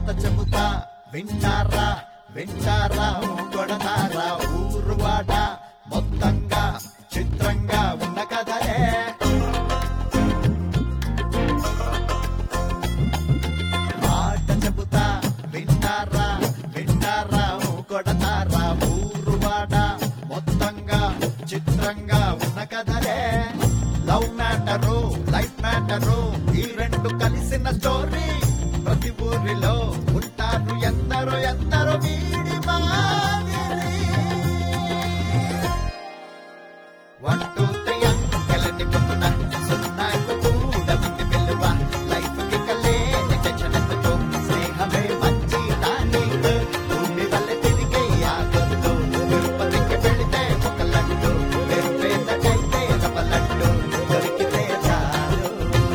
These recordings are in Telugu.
మాట చెబుతా వింటారా వింటారా కొడతారా ఊరువాడ మొత్తంగా చిత్రంగా ఉన్న కథలే మాట చెబుతా వింటారా వింటారా కొడతారా ఊరువాడ మొత్తంగా చిత్రంగా ఉన్న కథలే లవ్ మ్యాటరు లైఫ్ మ్యాటరు ఈ రెండు కలిసిన స్టోరీ ప్రతి ఊరిలో ఉంటారు ఎందరో ఎందరో వీడి మాదిరి వన్ టూ త్రీ అంకెలని పొందున సున్నాకు కూడా ఉంది విలువ లైఫ్ కి కలేని టెన్షన్ ఎందుకు స్నేహమే మంచి టానిక్ భూమి వల్ల తిరిగే ఆగొద్దు తిరుపతికి వెళితే ఒక లడ్డు పేదకైతే రవ లడ్డు దొరికితే చాలు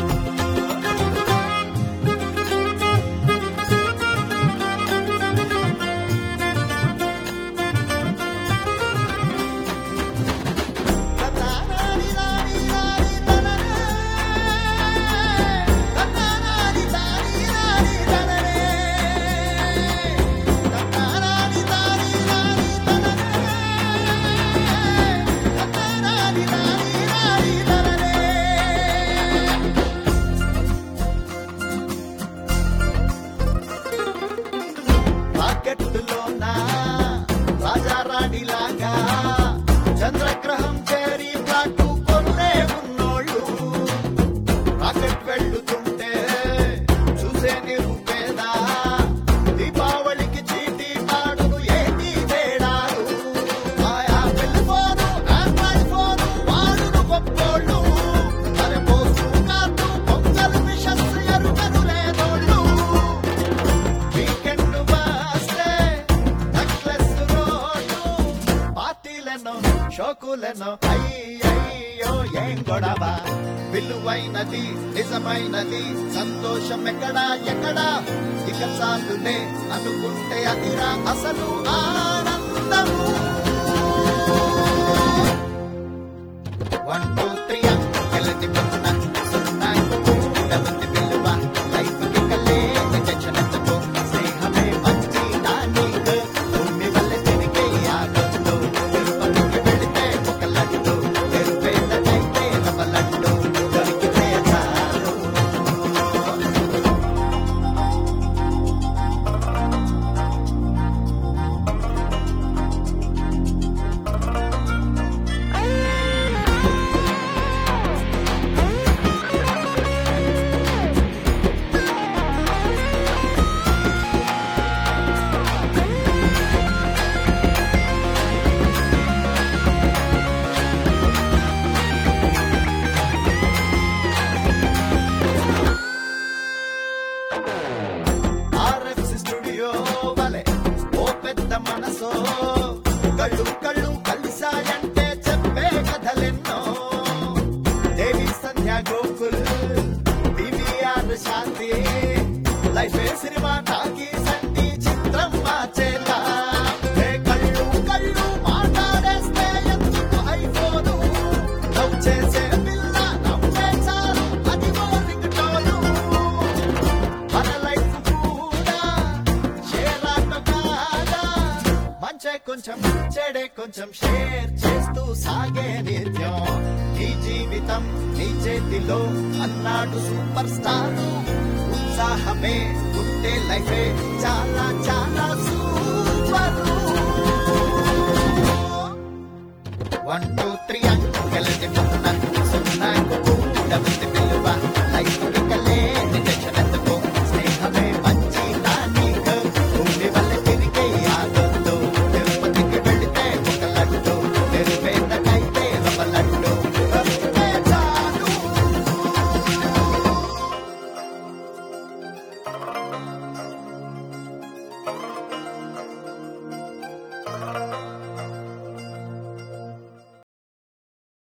రాకెట్టులోన రాజారాణిలాగా చంద్రగ్రహం చేరి ప్లాటు కొన్నే ఉన్నోళ్ళు రాకెట్ వెళ్ళుతుంటే చూసే నిరుపేద దీపావళికి చీటీ పాడును ఏంటి తేడాలు ఆయా వెళ్ళిపోను ఆండ్రాయిడ్ ఫోను వాడును గొప్పోళ్ళు మరి పోసు కార్డు పొంగల్ విషస్ ఎరుకను లేదోళ్ళు వీకెండ్ వస్తే నెక్లెస్ రోడ్డు పార్టీలను షోకులను అయ్యయ్యో ఏం గొడవ విలువైనది నిజమైనది సంతోషం ఎక్కడా ఎక్కడా ఇక చాలులే అనుకుంటే అదిరా అసలు ఆనందము వన్ టూ త్రీ అంకెలని పొందున సున్నాకు కూడా ఉంది విలువ లైఫ్ కి కలేని టెన్షన్ ఎందుకు స్నేహమే మంచి టానిక్ భూమి వల్ల తిరిగే ఆగొద్దు తిరుపతికి వెళితే ఒక లడ్డు తెరుపేదకైతే రవ లడ్డు దొరికితే చాలు ఆర్ఎఫ్సి స్టూడియో వలె ఓ పెద్ద మనసో కళ్ళు కళ్ళు కలిసాయంటే చెప్పే కథలెన్నో Devi Sandhya Gokul PVR Shanti life cinema talkie సంటి చిత్రం మార్చేలా ఏ కళ్ళు కళ్ళు మాట్లాడేస్తే ఎందుకు ఐఫోను లవ్ చేసే పిల్ల నవ్వే చాలు అది ఓ రింగ్టోను మన లైఫ్ కూడా షేర్ ఆట కాదా మంచే కొంచెం చెడే కొంచెం షేర్ చేస్తూ సాగే నిత్యం నీ జీవితం నీ చేతిలో అన్నాడు సూపర్ స్టార్ ఉత్సాహమే ఉంటే లైఫే చాలా